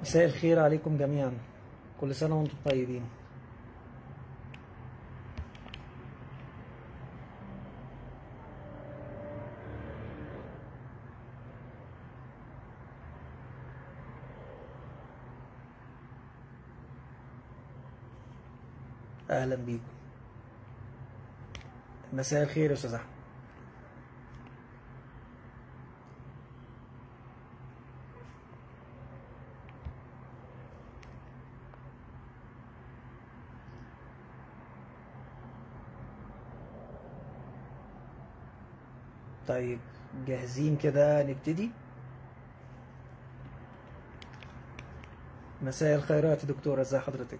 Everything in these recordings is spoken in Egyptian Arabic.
مساء الخير عليكم جميعا كل سنة وانتم طيبين اهلا بيكم مساء الخير يا استاذ احمد طيب جاهزين كده نبتدي مساء الخيرات يا دكتورة ازي حضرتك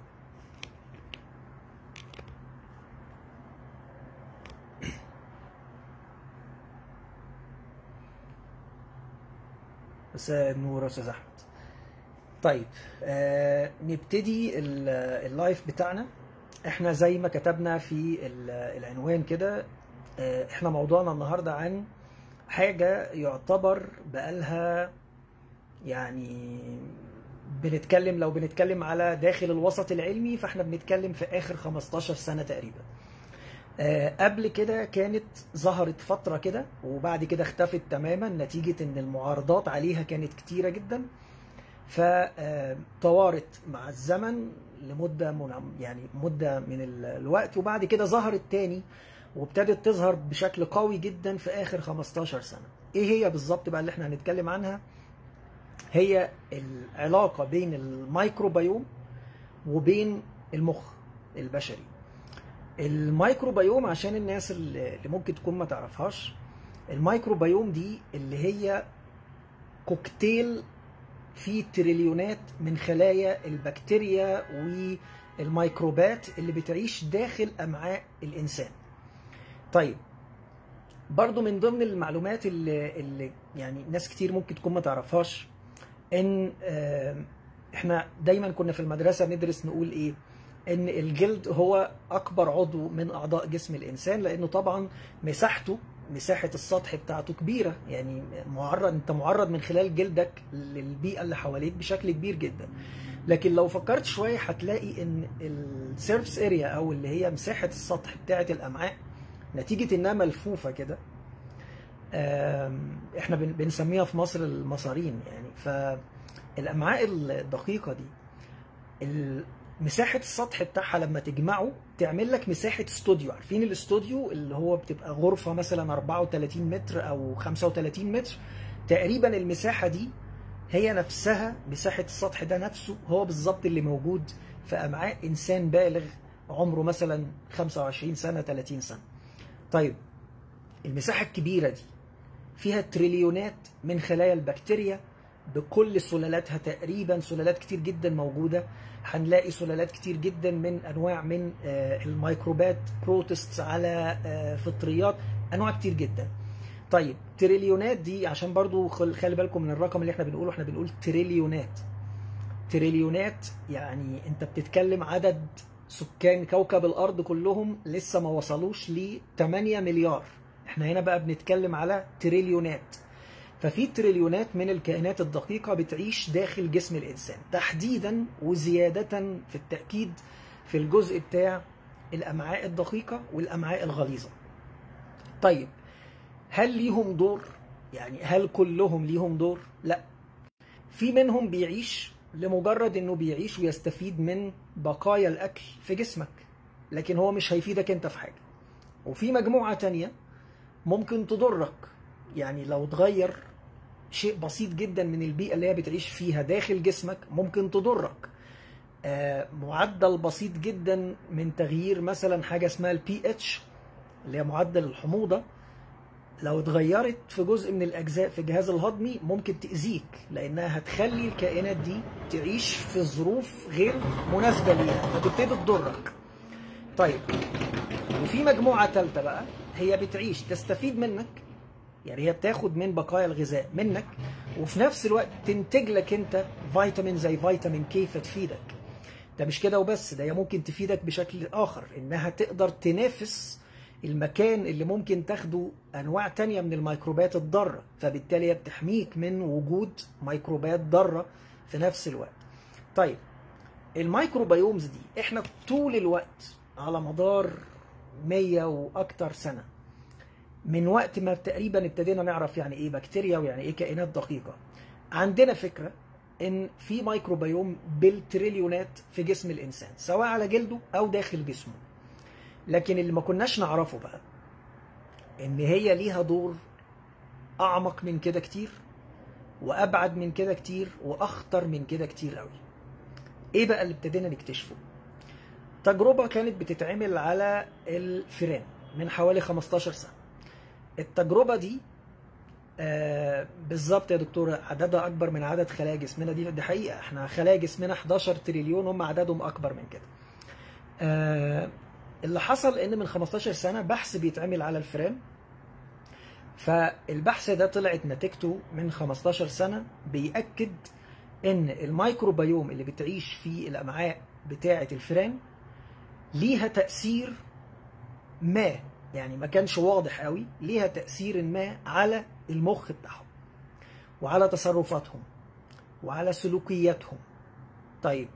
مساء النور يا استاذ احمد طيب آه نبتدي ال- اللايف بتاعنا احنا زي ما كتبنا في ال- العنوان كده آه احنا موضوعنا النهارده عن حاجة يعتبر بقالها يعني بنتكلم لو بنتكلم على داخل الوسط العلمي فاحنا بنتكلم في اخر 15 سنة تقريبا آه، قبل كده كانت ظهرت فترة كده وبعد كده اختفت تماما نتيجة ان المعارضات عليها كانت كتيرة جدا فطوارت مع الزمن لمدة من- يعني مدة من ال- الوقت وبعد كده ظهرت تاني وابتدت تظهر بشكل قوي جدا في اخر 15 سنة ايه هي بالظبط بقى اللي احنا هنتكلم عنها هي العلاقة بين الميكروبيوم وبين المخ البشري الميكروبيوم عشان الناس اللي اللي ممكن تكون ما تعرفهاش الميكروبيوم دي اللي هي كوكتيل فيه تريليونات من خلايا البكتيريا والميكروبات اللي بتعيش داخل امعاء الانسان طيب برضو من ضمن المعلومات اللي, اللي يعني ناس كتير ممكن تكون ما تعرفهاش ان آه، احنا دايما كنا في المدرسه ندرس نقول ايه ان الجلد هو اكبر عضو من اعضاء جسم الانسان لانه طبعا مساحته مساحه السطح بتاعته كبيره يعني معرض انت معرض من خلال جلدك للبيئه اللي حواليك بشكل كبير جدا لكن لو فكرت شويه هتلاقي ان السيرفس اريا او اللي هي مساحه السطح بتاعه الامعاء نتيجه انها ملفوفه كده آم، احنا بن- بنسميها في مصر المصارين يعني فالامعاء الدقيقه دي ال- مساحه السطح بتاعها لما تجمعه تعمل لك مساحه استوديو عارفين الاستوديو اللي هو بتبقى غرفه مثلا 34 متر او 35 متر تقريبا المساحه دي هي نفسها مساحه السطح ده نفسه هو بالظبط اللي موجود في امعاء انسان بالغ عمره مثلا 25 سنه 30 سنه طيب المساحه الكبيره دي فيها تريليونات من خلايا البكتيريا بكل سلالاتها تقريبا سلالات كتير جدا موجودة هنلاقي سلالات كتير جدا من أنواع من آه، الميكروبات بروتست على آه، فطريات أنواع كتير جدا طيب تريليونات دي عشان برضو خل- خلي بالكم من الرقم اللي احنا بنقوله احنا بنقول تريليونات تريليونات يعني انت بتتكلم عدد سكان كوكب الارض كلهم لسه ما وصلوش ل 8 مليار احنا هنا بقى بنتكلم على تريليونات ففي تريليونات من الكائنات الدقيقة بتعيش داخل جسم الإنسان تحديدا وزيادة في التأكيد في الجزء بتاع الأمعاء الدقيقة والأمعاء الغليظة طيب هل ليهم دور؟ يعني هل كلهم ليهم دور؟ لا في منهم بيعيش لمجرد انه بيعيش ويستفيد من بقايا الاكل في جسمك لكن هو مش هيفيدك انت في حاجه وفي مجموعه تانية ممكن تضرك يعني لو تغير شيء بسيط جدا من البيئه اللي هي بتعيش فيها داخل جسمك ممكن تضرك آه، معدل بسيط جدا من تغيير مثلا حاجه اسمها البي اتش اللي هي معدل الحموضه لو اتغيرت في جزء من الاجزاء في الجهاز الهضمي ممكن تاذيك لانها هتخلي الكائنات دي تعيش في ظروف غير مناسبه ليها فتبتدي تضرك طيب وفي مجموعه ثالثه بقى هي بتعيش تستفيد منك يعني هي بتاخد من بقايا الغذاء منك وفي نفس الوقت تنتج لك انت فيتامين زي فيتامين كي فتفيدك ده مش كده وبس ده هي ممكن تفيدك بشكل اخر انها تقدر تنافس المكان اللي ممكن تاخده انواع تانية من الميكروبات الضاره فبالتالي هي بتحميك من وجود ميكروبات ضاره في نفس الوقت طيب الميكروبيومز دي احنا طول الوقت على مدار 100 واكتر سنه من وقت ما تقريبا ابتدينا نعرف يعني ايه بكتيريا ويعني ايه كائنات دقيقه عندنا فكره ان في ميكروبيوم بالتريليونات في جسم الانسان سواء على جلده او داخل جسمه لكن اللي ما كناش نعرفه بقى ان هي ليها دور اعمق من كده كتير وابعد من كده كتير واخطر من كده كتير قوي ايه بقى اللي ابتدينا نكتشفه تجربه كانت بتتعمل على الفئران من حوالي 15 سنه التجربه دي آه بالظبط يا دكتوره عددها اكبر من عدد خلايا جسمنا دي دي حقيقه احنا خلايا جسمنا 11 تريليون هم عددهم اكبر من كده آه اللي حصل ان من 15 سنه بحث بيتعمل على الفئران فالبحث ده طلعت نتيجته من 15 سنه بيأكد ان الميكروبيوم اللي بتعيش في الامعاء بتاعه الفئران ليها تأثير ما يعني ما كانش واضح قوي ليها تأثير ما على المخ بتاعهم وعلى تصرفاتهم وعلى سلوكياتهم طيب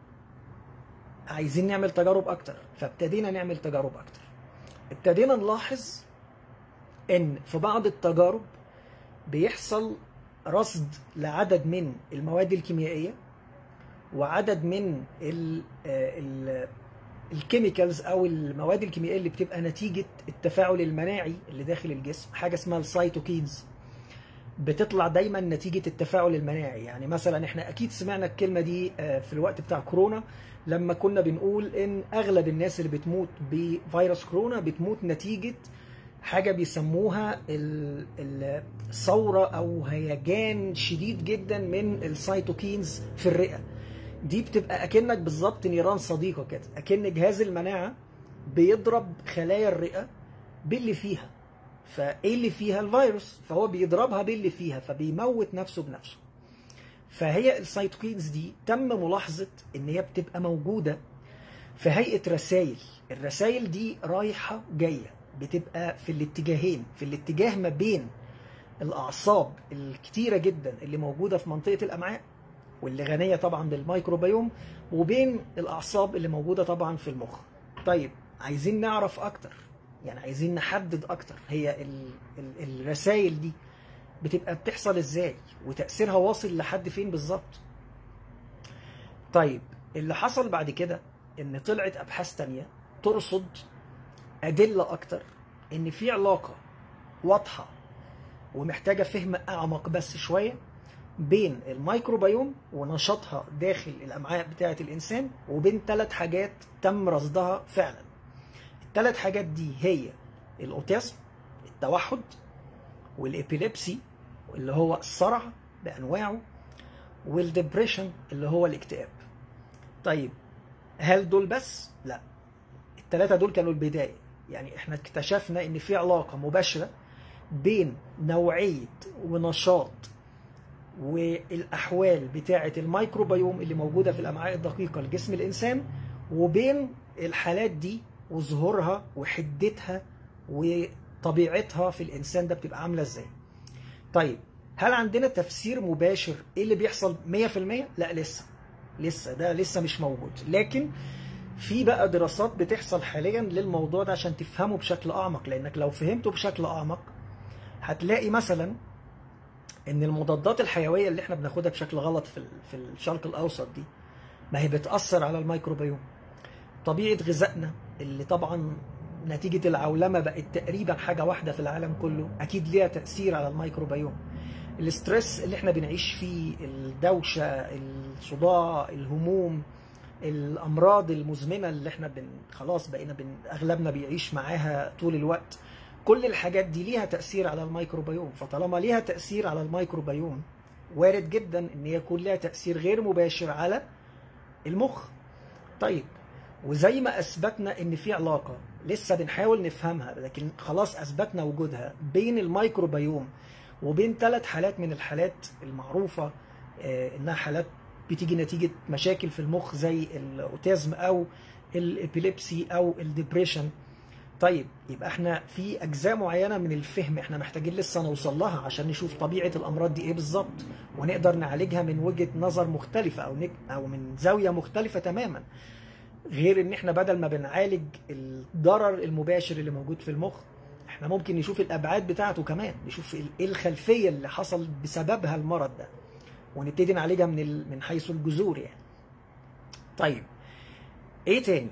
عايزين نعمل تجارب اكتر فابتدينا نعمل تجارب اكتر ابتدينا نلاحظ ان في بعض التجارب بيحصل رصد لعدد من المواد الكيميائيه وعدد من ال ال الكيميكالز او المواد الكيميائيه اللي بتبقى نتيجه التفاعل المناعي اللي داخل الجسم حاجه اسمها السيتوكينز بتطلع دايما نتيجه التفاعل المناعي يعني مثلا احنا اكيد سمعنا الكلمه دي في الوقت بتاع كورونا لما كنا بنقول ان اغلب الناس اللي بتموت بفيروس كورونا بتموت نتيجه حاجه بيسموها الثوره او هيجان شديد جدا من السيتوكينز في الرئه دي بتبقى اكنك بالظبط نيران صديقه كده اكن جهاز المناعه بيضرب خلايا الرئه باللي فيها فايه اللي فيها الفيروس فهو بيضربها باللي فيها فبيموت نفسه بنفسه فهي السيتوكينز دي تم ملاحظه ان هي بتبقى موجوده في هيئه رسائل الرسائل دي رايحه جايه بتبقى في الاتجاهين في الاتجاه ما بين الاعصاب الكتيره جدا اللي موجوده في منطقه الامعاء واللي غنيه طبعا بالميكروبيوم وبين الاعصاب اللي موجوده طبعا في المخ طيب عايزين نعرف اكتر يعني عايزين نحدد اكتر هي ال ال الرسائل دي بتبقى بتحصل ازاي وتاثيرها واصل لحد فين بالظبط طيب اللي حصل بعد كده ان طلعت ابحاث تانية ترصد ادله اكتر ان في علاقه واضحه ومحتاجه فهم اعمق بس شويه بين الميكروبيوم ونشاطها داخل الامعاء بتاعه الانسان وبين ثلاث حاجات تم رصدها فعلا الثلاث حاجات دي هي الاوتيزم التوحد والابيليبسي اللي هو الصرع بانواعه والدبريشن اللي هو الاكتئاب طيب هل دول بس لا الثلاثه دول كانوا البدايه يعني احنا اكتشفنا ان في علاقه مباشره بين نوعيه ونشاط والاحوال بتاعه الميكروبيوم اللي موجوده في الامعاء الدقيقه لجسم الانسان وبين الحالات دي وظهورها وحدتها وطبيعتها في الانسان ده بتبقى عامله ازاي طيب هل عندنا تفسير مباشر ايه اللي بيحصل 100% لا لسه لسه ده لسه مش موجود لكن في بقى دراسات بتحصل حاليا للموضوع ده عشان تفهمه بشكل اعمق لانك لو فهمته بشكل اعمق هتلاقي مثلا ان المضادات الحيويه اللي احنا بناخدها بشكل غلط في في الشرق الاوسط دي ما هي بتاثر على الميكروبيوم طبيعه غذائنا اللي طبعا نتيجه العولمه بقت تقريبا حاجه واحده في العالم كله اكيد ليها تاثير على الميكروبيوم الاسترس اللي احنا بنعيش فيه الدوشه الصداع الهموم الامراض المزمنه اللي احنا بن خلاص بقينا بن اغلبنا بيعيش معاها طول الوقت كل الحاجات دي ليها تاثير على الميكروبيوم فطالما ليها تاثير على الميكروبيوم وارد جدا ان يكون لها تاثير غير مباشر على المخ طيب وزي ما اثبتنا ان في علاقه لسه بنحاول نفهمها لكن خلاص اثبتنا وجودها بين الميكروبيوم وبين ثلاث حالات من الحالات المعروفه آه انها حالات بتيجي نتيجه مشاكل في المخ زي الاوتيزم او الابيليبسي او الدبريشن طيب يبقى احنا في اجزاء معينه من الفهم احنا محتاجين لسه نوصل لها عشان نشوف طبيعه الامراض دي ايه بالظبط ونقدر نعالجها من وجهه نظر مختلفه او نك او من زاويه مختلفه تماما غير ان احنا بدل ما بنعالج الضرر المباشر اللي موجود في المخ احنا ممكن نشوف الابعاد بتاعته كمان نشوف ايه الخلفيه اللي حصل بسببها المرض ده ونبتدي نعالجها من من حيث الجذور يعني طيب ايه تاني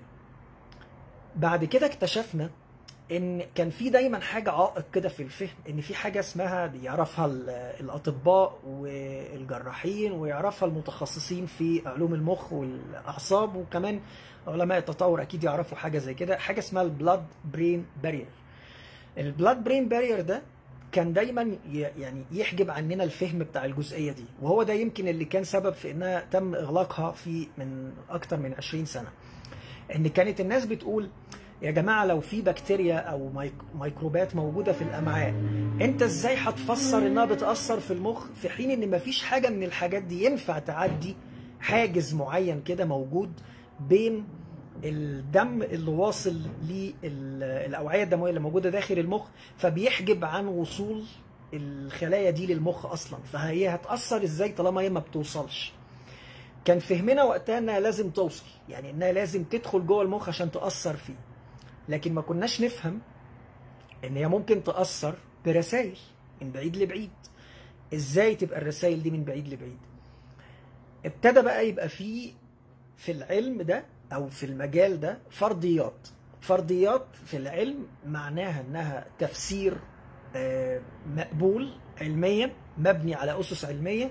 بعد كده اكتشفنا ان كان في دايما حاجه عائق كده في الفهم ان في حاجه اسمها يعرفها الاطباء والجراحين ويعرفها المتخصصين في علوم المخ والاعصاب وكمان علماء التطور اكيد يعرفوا حاجه زي كده حاجه اسمها البلاد برين بارير البلاد برين بارير ده كان دايما يعني يحجب عننا الفهم بتاع الجزئيه دي وهو ده يمكن اللي كان سبب في انها تم اغلاقها في من اكتر من 20 سنه ان كانت الناس بتقول يا جماعه لو في بكتيريا او ميكروبات موجوده في الامعاء انت ازاي هتفسر انها بتاثر في المخ في حين ان مفيش حاجه من الحاجات دي ينفع تعدي حاجز معين كده موجود بين الدم اللي واصل للاوعيه الدمويه اللي موجوده داخل المخ فبيحجب عن وصول الخلايا دي للمخ اصلا فهي هتاثر ازاي طالما هي ما بتوصلش كان فهمنا وقتها انها لازم توصل يعني انها لازم تدخل جوه المخ عشان تاثر فيه لكن ما كناش نفهم ان هي ممكن تاثر برسائل من بعيد لبعيد ازاي تبقى الرسائل دي من بعيد لبعيد ابتدى بقى يبقى في في العلم ده او في المجال ده فرضيات فرضيات في العلم معناها انها تفسير مقبول علميا مبني على اسس علميه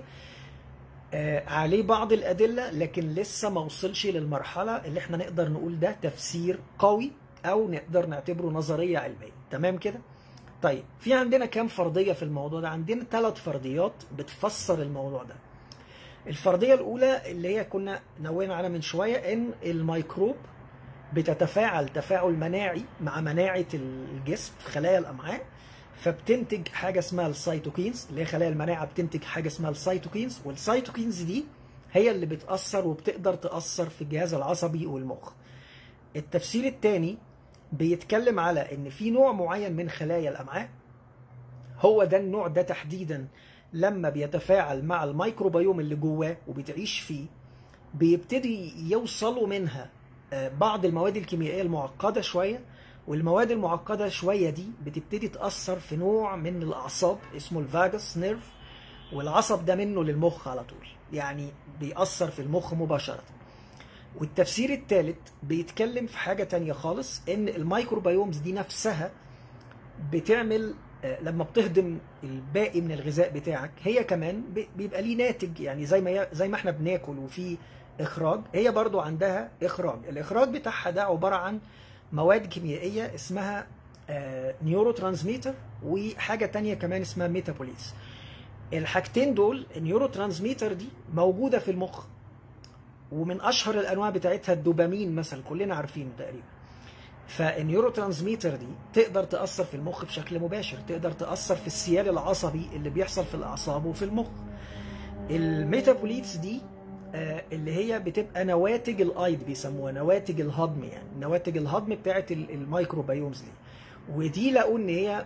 عليه بعض الادله لكن لسه ما وصلش للمرحله اللي احنا نقدر نقول ده تفسير قوي او نقدر نعتبره نظريه علميه تمام كده طيب في عندنا كام فرضيه في الموضوع ده عندنا ثلاث فرضيات بتفسر الموضوع ده الفرضيه الاولى اللي هي كنا نوينا عنها من شويه ان الميكروب بتتفاعل تفاعل مناعي مع مناعه الجسم في خلايا الامعاء فبتنتج حاجه اسمها السيتوكينز اللي هي خلايا المناعه بتنتج حاجه اسمها السيتوكينز والسيتوكينز دي هي اللي بتاثر وبتقدر تاثر في الجهاز العصبي والمخ التفسير الثاني بيتكلم على ان في نوع معين من خلايا الامعاء هو ده النوع ده تحديدا لما بيتفاعل مع الميكروبيوم اللي جواه وبتعيش فيه بيبتدي يوصلوا منها بعض المواد الكيميائيه المعقده شويه والمواد المعقده شويه دي بتبتدي تاثر في نوع من الاعصاب اسمه الفاجس نيرف والعصب ده منه للمخ على طول يعني بيأثر في المخ مباشره والتفسير الثالث بيتكلم في حاجه تانية خالص ان الميكروبيومز دي نفسها بتعمل لما بتهضم الباقي من الغذاء بتاعك هي كمان بيبقى ليه ناتج يعني زي ما زي ما احنا بناكل وفي اخراج هي برضو عندها اخراج الاخراج بتاعها ده عباره عن مواد كيميائيه اسمها نيورو ترانسميتر وحاجه تانية كمان اسمها ميتابوليز الحاجتين دول النيورو ترانسميتر دي موجوده في المخ ومن اشهر الانواع بتاعتها الدوبامين مثلا كلنا عارفينه تقريبا فالنيورو ترانسميتر دي تقدر تاثر في المخ بشكل مباشر تقدر تاثر في السيال العصبي اللي بيحصل في الاعصاب وفي المخ الميتابوليتس دي اللي هي بتبقى نواتج الايض بيسموها نواتج الهضم يعني نواتج الهضم بتاعت الميكروبيومز دي ودي لقوا ان هي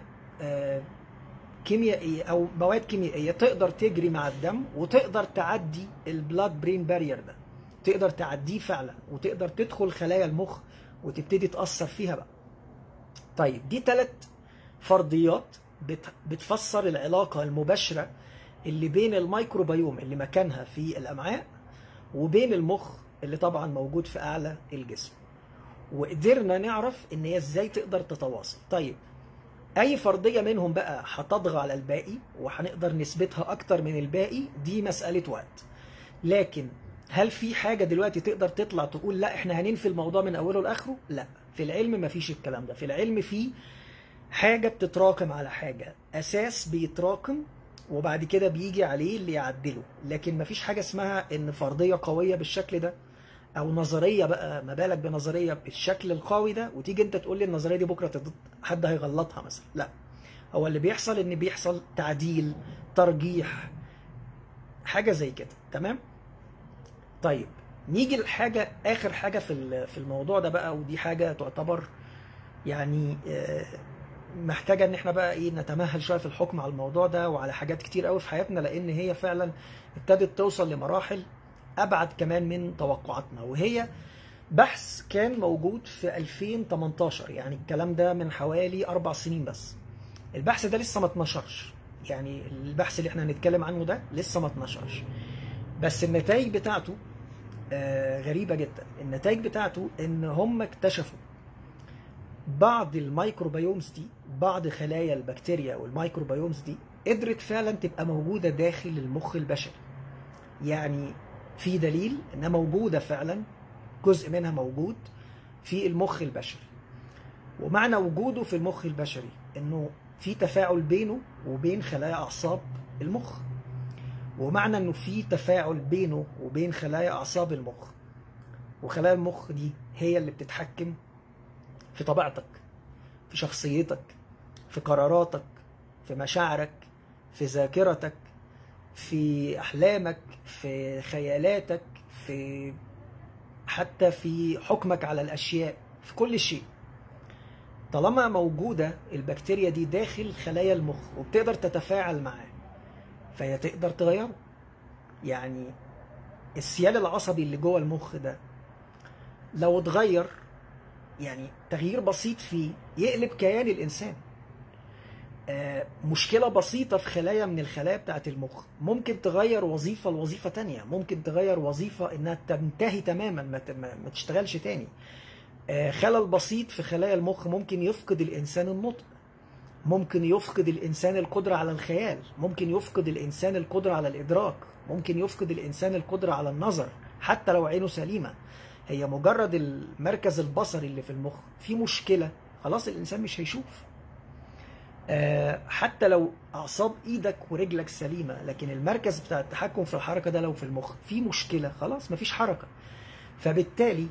كيميائيه او مواد كيميائيه تقدر تجري مع الدم وتقدر تعدي البلاد برين بارير ده تقدر تعديه فعلا وتقدر تدخل خلايا المخ وتبتدي تاثر فيها بقى طيب دي ثلاث فرضيات بتفسر العلاقه المباشره اللي بين الميكروبيوم اللي مكانها في الامعاء وبين المخ اللي طبعا موجود في اعلى الجسم وقدرنا نعرف ان هي ازاي تقدر تتواصل طيب اي فرضيه منهم بقى هتطغى على الباقي وهنقدر نثبتها اكتر من الباقي دي مساله وقت لكن هل في حاجه دلوقتي تقدر تطلع تقول لا احنا هننفي الموضوع من اوله لاخره لا في العلم مفيش الكلام ده في العلم في حاجه بتتراكم على حاجه اساس بيتراكم وبعد كده بيجي عليه اللي يعدله لكن مفيش حاجه اسمها ان فرضيه قويه بالشكل ده او نظريه بقى ما بالك بنظريه بالشكل القوي ده وتيجي انت تقول لي النظريه دي بكره تض... حد هيغلطها مثلا لا هو اللي بيحصل ان بيحصل تعديل ترجيح حاجه زي كده تمام طيب نيجي لحاجه اخر حاجه في في الموضوع ده بقى ودي حاجه تعتبر يعني آه، محتاجه ان احنا بقى ايه نتمهل شويه في الحكم على الموضوع ده وعلى حاجات كتير قوي في حياتنا لان هي فعلا ابتدت توصل لمراحل ابعد كمان من توقعاتنا وهي بحث كان موجود في 2018 يعني الكلام ده من حوالي اربع سنين بس البحث ده لسه ما اتنشرش يعني البحث اللي احنا هنتكلم عنه ده لسه ما اتنشرش بس النتائج بتاعته آه، غريبه جدا النتائج بتاعته ان هم اكتشفوا بعض الميكروبيومز دي بعض خلايا البكتيريا والميكروبيومز دي قدرت فعلا تبقى موجوده داخل المخ البشري يعني في دليل انها موجوده فعلا جزء منها موجود في المخ البشري ومعنى وجوده في المخ البشري انه في تفاعل بينه وبين خلايا اعصاب المخ ومعنى انه في تفاعل بينه وبين خلايا اعصاب المخ وخلايا المخ دي هي اللي بتتحكم في طبيعتك في شخصيتك في قراراتك في مشاعرك في ذاكرتك في احلامك في خيالاتك في حتى في حكمك على الاشياء في كل شيء طالما موجوده البكتيريا دي داخل خلايا المخ وبتقدر تتفاعل معاه فهي تقدر تغيره يعني السيال العصبي اللي جوه المخ ده لو اتغير يعني تغيير بسيط فيه يقلب كيان الانسان آه، مشكله بسيطه في خلايا من الخلايا بتاعه المخ ممكن تغير وظيفه لوظيفه تانية ممكن تغير وظيفه انها تنتهي تماما ما ت- ما ما تشتغلش تاني آه، خلل بسيط في خلايا المخ ممكن يفقد الانسان النطق ممكن يفقد الانسان القدره على الخيال ممكن يفقد الانسان القدره على الادراك ممكن يفقد الانسان القدره على النظر حتى لو عينه سليمه هي مجرد المركز البصري اللي في المخ في مشكله خلاص الانسان مش هيشوف آه، حتى لو اعصاب ايدك ورجلك سليمه لكن المركز بتاع التحكم في الحركه ده لو في المخ في مشكله خلاص مفيش حركه فبالتالي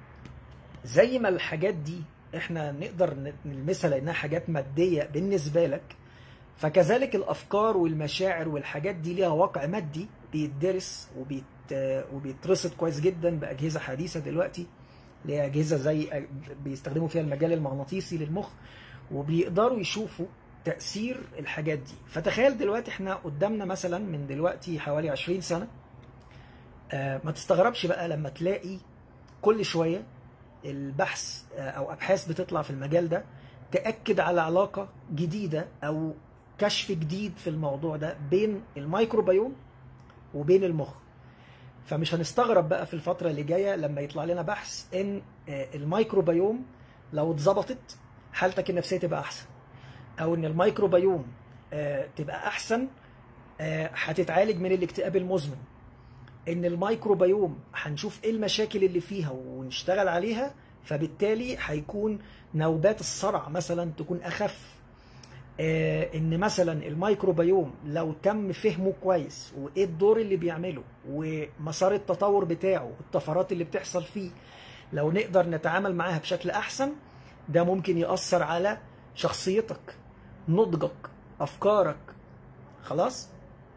زي ما الحاجات دي احنا نقدر نلمسها لانها حاجات ماديه بالنسبه لك فكذلك الافكار والمشاعر والحاجات دي ليها واقع مادي بيتدرس وبيت وبيترصد كويس جدا باجهزه حديثه دلوقتي اللي هي اجهزه زي بيستخدموا فيها المجال المغناطيسي للمخ وبيقدروا يشوفوا تاثير الحاجات دي فتخيل دلوقتي احنا قدامنا مثلا من دلوقتي حوالي 20 سنه آه، ما تستغربش بقى لما تلاقي كل شويه البحث آه، او ابحاث بتطلع في المجال ده تاكد على علاقه جديده او كشف جديد في الموضوع ده بين الميكروبيوم وبين المخ فمش هنستغرب بقى في الفتره اللي جايه لما يطلع لنا بحث ان آه، الميكروبيوم لو اتظبطت حالتك النفسيه تبقى احسن او ان الميكروبيوم آه، تبقى احسن آه، هتتعالج من الاكتئاب المزمن ان الميكروبيوم هنشوف ايه المشاكل اللي فيها ونشتغل عليها فبالتالي هيكون نوبات الصرع مثلا تكون اخف آه، ان مثلا الميكروبيوم لو تم فهمه كويس وايه الدور اللي بيعمله ومسار التطور بتاعه والطفرات اللي بتحصل فيه لو نقدر نتعامل معاها بشكل احسن ده ممكن يأثر على شخصيتك نضجك افكارك خلاص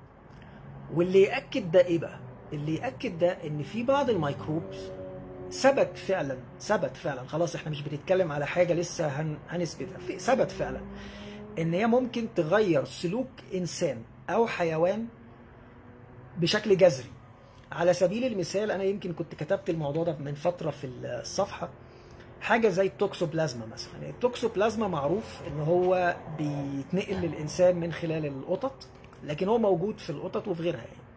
واللي يأكد ده ايه بقى اللي يأكد ده ان في بعض الميكروبز ثبت فعلا ثبت فعلا خلاص احنا مش بنتكلم على حاجه لسه هن هنثبتها في ثبت فعلا ان هي ممكن تغير سلوك انسان او حيوان بشكل جذري على سبيل المثال انا يمكن كنت كتبت الموضوع ده من فتره في الصفحه حاجه زي التوكسوبلازما مثلا التوكسوبلازما معروف ان هو بيتنقل للانسان من خلال القطط لكن هو موجود في القطط وفي غيرها يعني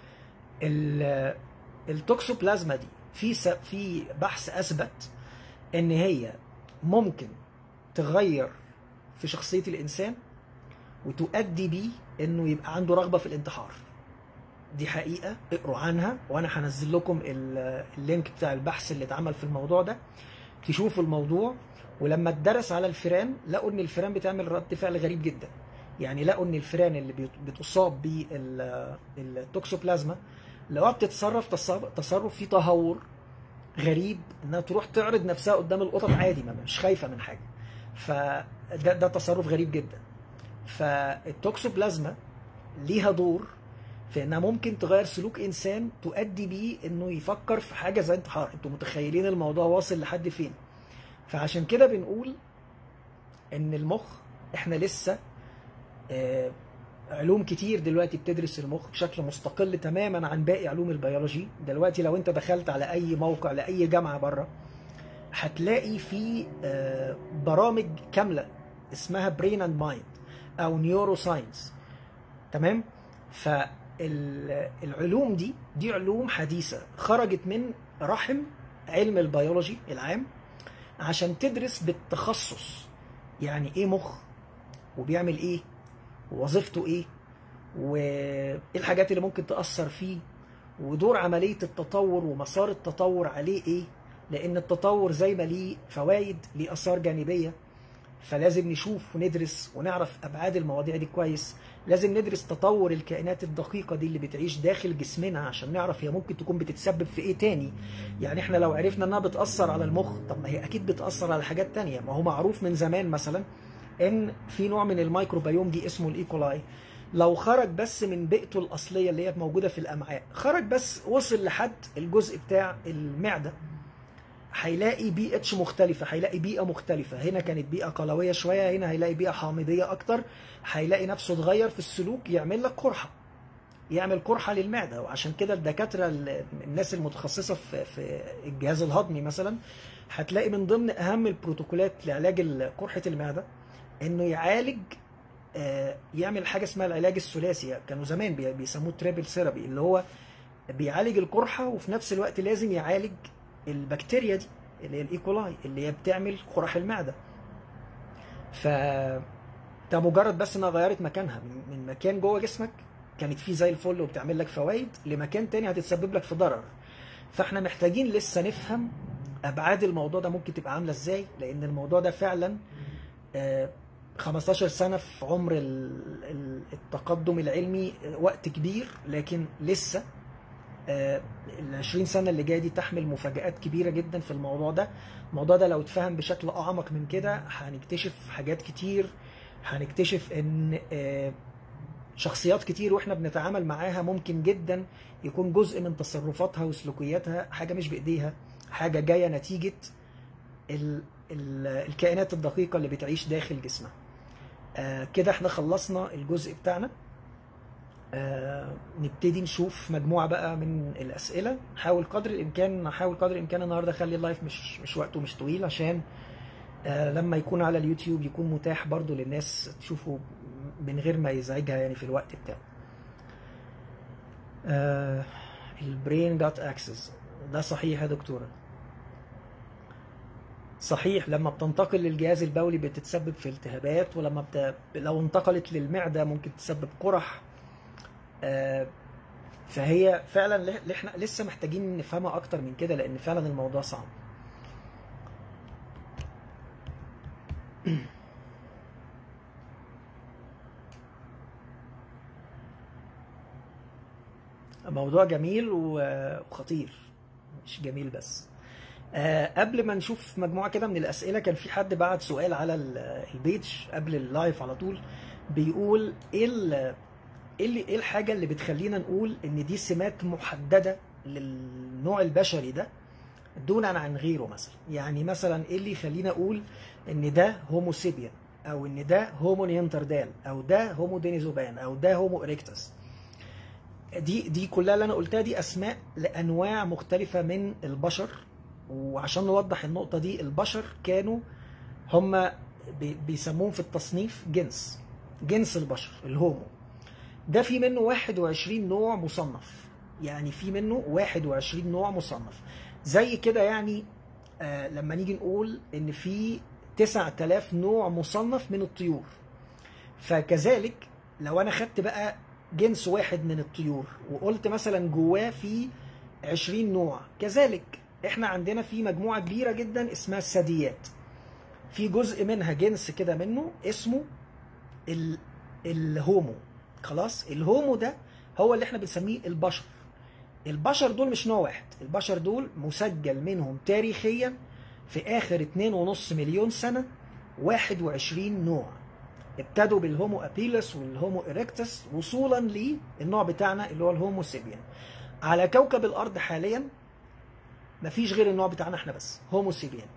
ال- التوكسوبلازما دي في س- في بحث اثبت ان هي ممكن تغير في شخصيه الانسان وتؤدي بيه انه يبقى عنده رغبه في الانتحار دي حقيقه اقروا عنها وانا هنزل لكم ال- اللينك بتاع البحث اللي اتعمل في الموضوع ده تشوفوا الموضوع ولما اتدرس على الفئران لقوا ان الفئران بتعمل رد فعل غريب جدا يعني لقوا ان الفئران اللي بيت- بتصاب بالتوكسوبلازما لقوها بتتصرف تصرف- تصرف فيه تهور غريب انها تروح تعرض نفسها قدام القطط عادي ما مش خايفه من حاجه فده ده تصرف غريب جدا فالتوكسوبلازما ليها دور في انها ممكن تغير سلوك انسان تؤدي بيه انه يفكر في حاجه زي انتحار انتوا متخيلين الموضوع واصل لحد فين فعشان كده بنقول ان المخ احنا لسه آه، علوم كتير دلوقتي بتدرس المخ بشكل مستقل تماما عن باقي علوم البيولوجي دلوقتي لو انت دخلت على اي موقع لاي جامعه بره هتلاقي في آه، برامج كامله اسمها برين اند مايند او نيورو ساينس تمام فالعلوم دي دي علوم حديثه خرجت من رحم علم البيولوجي العام عشان تدرس بالتخصص يعني ايه مخ وبيعمل ايه ووظيفته ايه وايه الحاجات اللي ممكن تأثر فيه ودور عملية التطور ومسار التطور عليه ايه لان التطور زي ما ليه فوائد ليه اثار جانبية فلازم نشوف وندرس ونعرف ابعاد المواضيع دي كويس لازم ندرس تطور الكائنات الدقيقة دي اللي بتعيش داخل جسمنا عشان نعرف هي ممكن تكون بتتسبب في ايه تاني يعني احنا لو عرفنا انها بتأثر على المخ طب ما هي اكيد بتأثر على حاجات تانية ما هو معروف من زمان مثلا ان في نوع من الميكروبيوم دي اسمه الايكولاي لو خرج بس من بيئته الاصليه اللي هي موجوده في الامعاء خرج بس وصل لحد الجزء بتاع المعده هيلاقي بي اتش مختلفة هيلاقي بيئة مختلفة هنا كانت بيئة قلوية شوية هنا هيلاقي بيئة حامضية أكتر هيلاقي نفسه اتغير في السلوك يعمل لك قرحة يعمل قرحة للمعدة وعشان كده الدكاترة الناس المتخصصة في في الجهاز الهضمي مثلا هتلاقي من ضمن أهم البروتوكولات لعلاج قرحة المعدة إنه يعالج آه، يعمل حاجة اسمها العلاج الثلاثي كانوا زمان بي- بيسموه تريبل ثيرابي اللي هو بيعالج القرحة وفي نفس الوقت لازم يعالج البكتيريا دي اللي هي الايكولاي اللي هي بتعمل قرح المعده ف ده مجرد بس انها غيرت مكانها من- من مكان جوه جسمك كانت فيه زي الفل وبتعمل لك فوائد لمكان تاني هتتسبب لك في ضرر فاحنا محتاجين لسه نفهم ابعاد الموضوع ده ممكن تبقى عامله ازاي لان الموضوع ده فعلا آه، 15 سنه في عمر ال- ال- التقدم العلمي آه، وقت كبير لكن لسه ال 20 سنه اللي جايه دي تحمل مفاجآت كبيره جدا في الموضوع ده الموضوع ده لو اتفهم بشكل اعمق من كده هنكتشف حاجات كتير هنكتشف ان آه، شخصيات كتير واحنا بنتعامل معاها ممكن جدا يكون جزء من تصرفاتها وسلوكياتها حاجه مش بايديها حاجه جايه نتيجه ال ال الكائنات الدقيقه اللي بتعيش داخل جسمها آه، كده احنا خلصنا الجزء بتاعنا آه، نبتدي نشوف مجموعه بقى من الاسئله نحاول قدر الامكان نحاول قدر الامكان النهارده اخلي اللايف مش مش وقته مش طويل عشان آه، لما يكون على اليوتيوب يكون متاح برضو للناس تشوفه من غير ما يزعجها يعني في الوقت بتاعه آه، البرين جات اكسس ده صحيح يا دكتوره صحيح لما بتنتقل للجهاز البولي بتتسبب في التهابات ولما بت... لو انتقلت للمعده ممكن تسبب قرح آه، فهي فعلا ل- احنا لسه محتاجين نفهمها اكتر من كده لان فعلا الموضوع صعب موضوع جميل و- وخطير مش جميل بس آه، قبل ما نشوف مجموعه كده من الاسئله كان في حد بعت سؤال على ال- البيج قبل اللايف على طول بيقول ايه ال- ايه اللي ايه الحاجه اللي بتخلينا نقول ان دي سمات محدده للنوع البشري ده دونا عن غيره مثلا يعني مثلا ايه اللي يخلينا اقول ان ده هومو سيبيان او ان ده هومو نيانتردال او ده هومو دينيزوبان او ده هومو اريكتس دي دي كلها اللي انا قلتها دي اسماء لانواع مختلفه من البشر وعشان نوضح النقطه دي البشر كانوا هم بي- بيسموهم في التصنيف جنس جنس البشر الهومو ده في منه 21 نوع مصنف يعني في منه 21 نوع مصنف زي كده يعني آه لما نيجي نقول ان في 9000 نوع مصنف من الطيور فكذلك لو انا خدت بقى جنس واحد من الطيور وقلت مثلا جواه في 20 نوع كذلك احنا عندنا في مجموعه كبيره جدا اسمها الثدييات في جزء منها جنس كده منه اسمه ال... الهومو خلاص الهومو ده هو اللي احنا بنسميه البشر البشر دول مش نوع واحد البشر دول مسجل منهم تاريخيا في اخر 2.5 مليون سنه 21 نوع ابتدوا بالهومو ابيلس والهومو اريكتس وصولا للنوع بتاعنا اللي هو الهومو سيبيان على كوكب الارض حاليا مفيش غير النوع بتاعنا احنا بس هومو سيبيان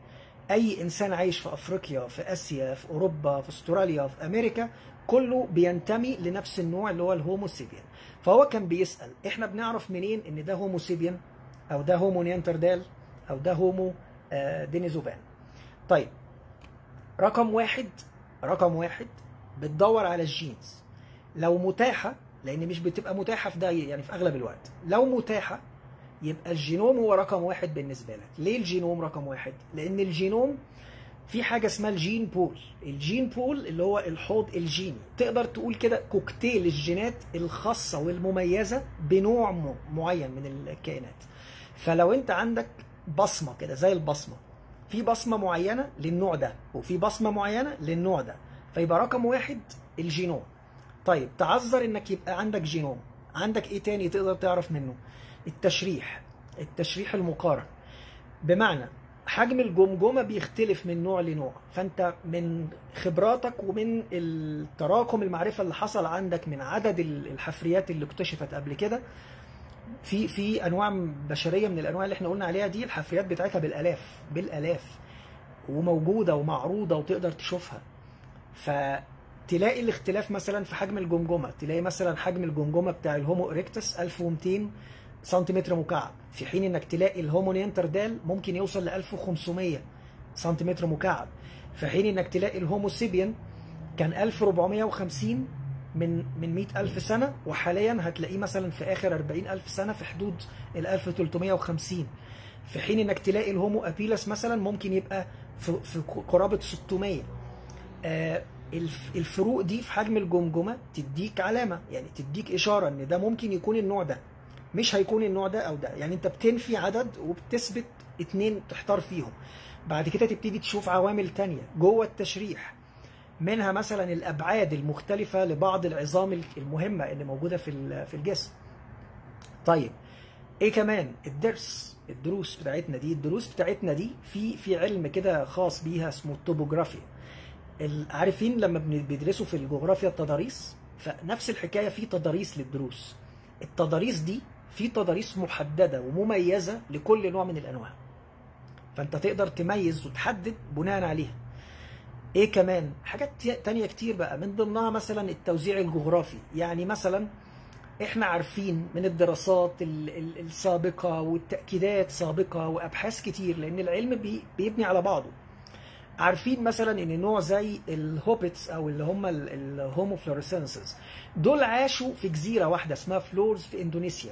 اي انسان عايش في افريقيا في اسيا في اوروبا في استراليا في امريكا كله بينتمي لنفس النوع اللي هو الهومو سيبيان فهو كان بيسال احنا بنعرف منين ان ده هومو سيبيان او ده هومو نيانتردال او ده هومو آه، دينيزوفان طيب رقم واحد رقم واحد بتدور على الجينز لو متاحه لان مش بتبقى متاحه في ده يعني في اغلب الوقت لو متاحه يبقى الجينوم هو رقم واحد بالنسبه لك ليه الجينوم رقم واحد لان الجينوم في حاجه اسمها الجين بول الجين بول اللي هو الحوض الجيني تقدر تقول كده كوكتيل الجينات الخاصه والمميزه بنوع م- معين من الكائنات فلو انت عندك بصمه كده زي البصمه في بصمه معينه للنوع ده وفي بصمه معينه للنوع ده فيبقى رقم واحد الجينوم طيب تعذر انك يبقى عندك جينوم عندك ايه تاني تقدر تعرف منه التشريح التشريح المقارن بمعنى حجم الجمجمه بيختلف من نوع لنوع فانت من خبراتك ومن التراكم المعرفه اللي حصل عندك من عدد الحفريات اللي اكتشفت قبل كده في في انواع بشريه من الانواع اللي احنا قلنا عليها دي الحفريات بتاعتها بالالاف بالالاف وموجوده ومعروضه وتقدر تشوفها فتلاقي الاختلاف مثلا في حجم الجمجمه تلاقي مثلا حجم الجمجمه بتاع الهومو اريكتس 1200 سنتيمتر مكعب في حين انك تلاقي الهومو نيانتردال ممكن يوصل ل 1500 سنتيمتر مكعب في حين انك تلاقي الهومو سيبيان كان 1450 من من 100 ألف سنة وحاليا هتلاقيه مثلا في آخر 40 ألف سنة في حدود ال 1350 في حين انك تلاقي الهومو ابيلس مثلا ممكن يبقى في, في قرابة 600 آه الف- الفروق دي في حجم الجمجمة تديك علامة يعني تديك إشارة إن ده ممكن يكون النوع ده مش هيكون النوع ده أو ده يعني أنت بتنفي عدد وبتثبت اتنين تحتار فيهم بعد كده تبتدي تشوف عوامل تانية جوه التشريح منها مثلا الابعاد المختلفه لبعض العظام المهمه اللي موجوده في ال- في الجسم. طيب ايه كمان الدرس الدروس بتاعتنا دي الدروس بتاعتنا دي في في علم كده خاص بيها اسمه الطوبوجرافيا ال- عارفين لما بن- بيدرسوا في الجغرافيا التضاريس فنفس الحكايه في تضاريس للدروس التضاريس دي في تضاريس محدده ومميزه لكل نوع من الانواع فانت تقدر تميز وتحدد بناء عليها ايه كمان حاجات تانية كتير بقى من ضمنها مثلا التوزيع الجغرافي يعني مثلا احنا عارفين من الدراسات ال- ال- السابقة والتأكيدات سابقة وأبحاث كتير لأن العلم بي- بيبني على بعضه عارفين مثلا ان نوع زي الهوبتس او اللي هم الهومو فلوريسنسز دول عاشوا في جزيره واحده اسمها فلورز في اندونيسيا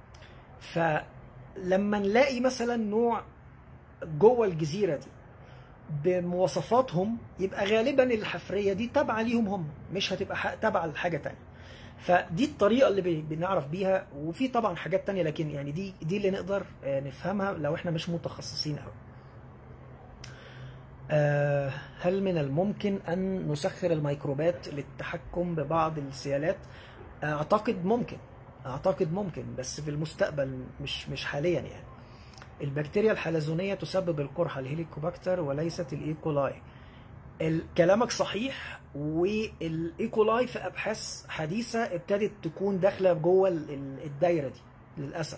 فلما نلاقي مثلا نوع جوه الجزيره دي بمواصفاتهم يبقى غالبا الحفريه دي تابعه ليهم هم مش هتبقى ح- تابعه لحاجه تانية فدي الطريقه اللي بي- بنعرف بيها وفي طبعا حاجات تانية لكن يعني دي دي اللي نقدر آه، نفهمها لو احنا مش متخصصين قوي آه، هل من الممكن أن نسخر الميكروبات للتحكم ببعض السيالات؟ أعتقد ممكن أعتقد ممكن بس في المستقبل مش مش حاليا يعني. البكتيريا الحلزونية تسبب القرحة الهيليكوباكتر وليست الإيكولاي. ال- كلامك صحيح والإيكولاي في أبحاث حديثة ابتدت تكون داخلة جوه ال- ال- الدايرة دي للأسف.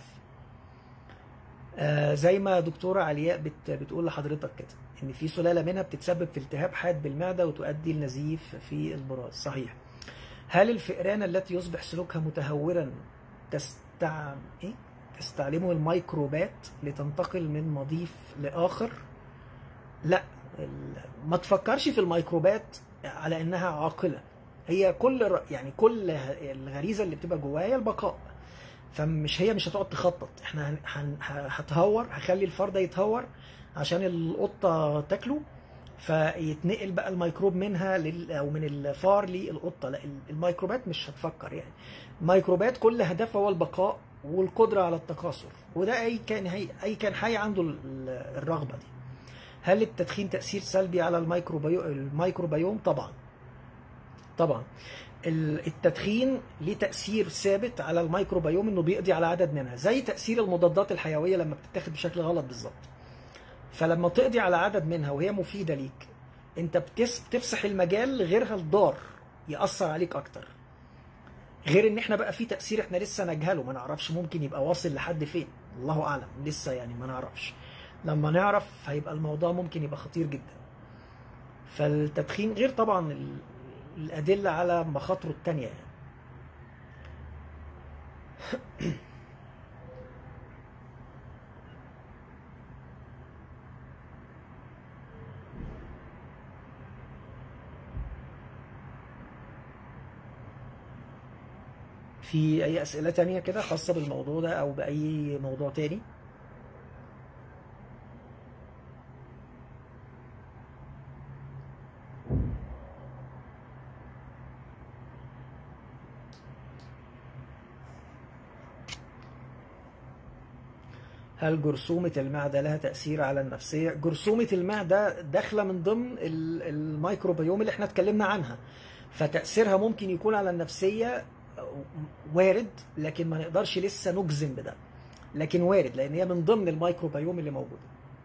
آه، زي ما دكتورة علياء بت بتقول لحضرتك كده ان في سلالة منها بتتسبب في التهاب حاد بالمعدة وتؤدي لنزيف في البراز صحيح هل الفئران التي يصبح سلوكها متهورا تستع... إيه؟ تستعلمه الميكروبات لتنتقل من مضيف لآخر لا ال- ما تفكرش في الميكروبات على انها عاقلة هي كل ر- يعني كل ه- الغريزة اللي بتبقى جواها هي البقاء فمش هي مش هتقعد تخطط احنا هن- هن- ه- هتهور هخلي الفار ده يتهور عشان القطه تاكله فيتنقل بقى الميكروب منها لل او من الفار للقطه لا ال- الميكروبات مش هتفكر يعني الميكروبات كل هدفها هو البقاء والقدره على التكاثر وده اي كان هي اي كان حي عنده ال- ال- الرغبه دي هل التدخين تاثير سلبي على الميكروبيو الميكروبيوم طبعا طبعا ال- التدخين ليه تأثير ثابت على الميكروبيوم انه بيقضي على عدد منها زي تأثير المضادات الحيوية لما بتتاخد بشكل غلط بالظبط فلما تقضي على عدد منها وهي مفيدة ليك انت بتس بتفسح المجال لغيرها الضار يأثر عليك اكتر غير ان احنا بقى في تأثير احنا لسه نجهله ما نعرفش ممكن يبقى واصل لحد فين الله اعلم لسه يعني ما نعرفش لما نعرف هيبقى الموضوع ممكن يبقى خطير جدا فالتدخين غير طبعا ال- الأدلة على مخاطره التانية يعني في أي أسئلة تانية كده خاصة بالموضوع ده أو بأي موضوع تاني؟ هل جرثومة المعدة لها تأثير على النفسية؟ جرثومة المعدة داخلة من ضمن ال- الميكروبيوم اللي احنا اتكلمنا عنها فتأثيرها ممكن يكون على النفسية وارد لكن ما نقدرش لسه نجزم بده لكن وارد لأن هي من ضمن الميكروبيوم اللي موجود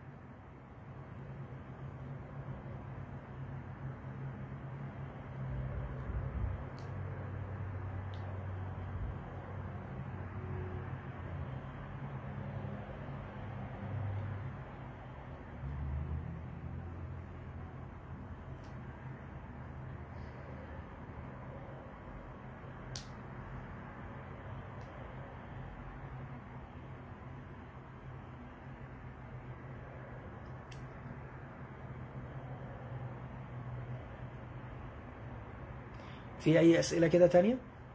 في أي أسئلة كده تانية؟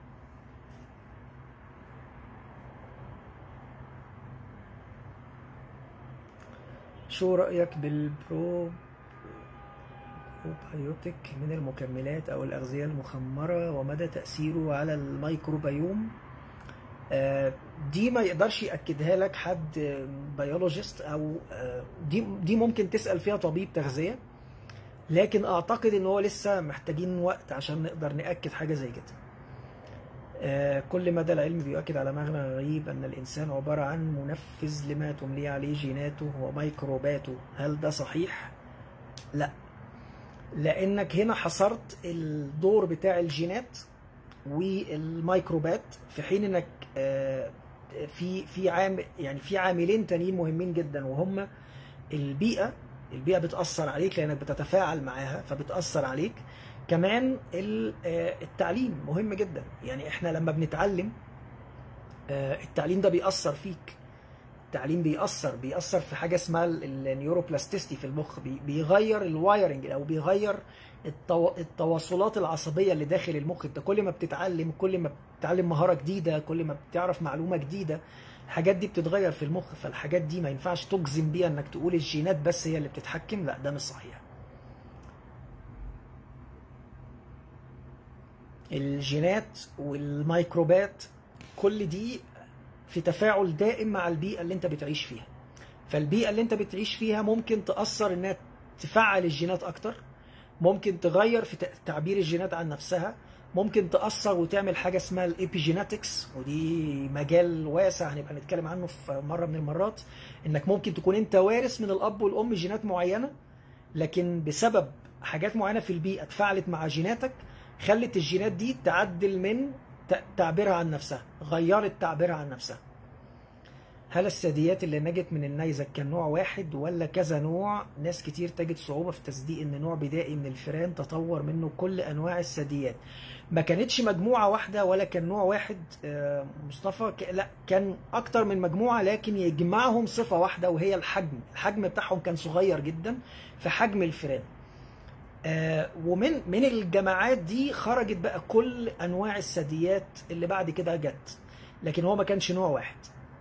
شو رأيك بالبرو بروبايوتيك من المكملات أو الأغذية المخمرة ومدى تأثيره على الميكروبيوم؟ آه، دي ما يقدرش يأكدها لك حد بيولوجيست أو آه، دي دي ممكن تسأل فيها طبيب تغذية لكن اعتقد ان هو لسه محتاجين وقت عشان نقدر ناكد حاجه زي كده آه، كل مدى العلم بيؤكد على مغنى غريب ان الانسان عباره عن منفذ لما تمليه عليه جيناته وميكروباته هل ده صحيح لا لانك هنا حصرت الدور بتاع الجينات والميكروبات في حين انك آه، في في عامل يعني في عاملين تانيين مهمين جدا وهم البيئه البيئه بتاثر عليك لانك بتتفاعل معاها فبتاثر عليك كمان ال- آه، التعليم مهم جدا يعني احنا لما بنتعلم آه، التعليم ده بيأثر فيك التعليم بيأثر بيأثر في حاجة اسمها النيوروبلاستيستي في المخ بي- بيغير الوايرنج أو بيغير التو... التواصلات العصبية اللي داخل المخ انت كل ما بتتعلم كل ما بتتعلم مهارة جديدة كل ما بتعرف معلومة جديدة الحاجات دي بتتغير في المخ فالحاجات دي ما ينفعش تجزم بيها انك تقول الجينات بس هي اللي بتتحكم لا ده مش صحيح الجينات والميكروبات كل دي في تفاعل دائم مع البيئة اللي انت بتعيش فيها فالبيئة اللي انت بتعيش فيها ممكن تأثر انها تفعل الجينات اكتر ممكن تغير في تعبير الجينات عن نفسها ممكن تأثر وتعمل حاجة اسمها الابيجيناتكس ودي مجال واسع هنبقى نتكلم عنه في مرة من المرات انك ممكن تكون انت وارث من الاب والام جينات معينة لكن بسبب حاجات معينة في البيئة اتفاعلت مع جيناتك خلت الجينات دي تعدل من ت- تعبيرها عن نفسها غيرت تعبيرها عن نفسها هل الثدييات اللي نجت من النيزك كان نوع واحد ولا كذا نوع ناس كتير تجد صعوبة في تصديق ان نوع بدائي من الفئران تطور منه كل انواع الثدييات ما كانتش مجموعة واحدة ولا كان نوع واحد آه، مصطفى ك- لا كان اكتر من مجموعة لكن يجمعهم صفة واحدة وهي الحجم الحجم بتاعهم كان صغير جدا في حجم الفئران آه، ومن من الجماعات دي خرجت بقى كل انواع الثدييات اللي بعد كده جت لكن هو ما كانش نوع واحد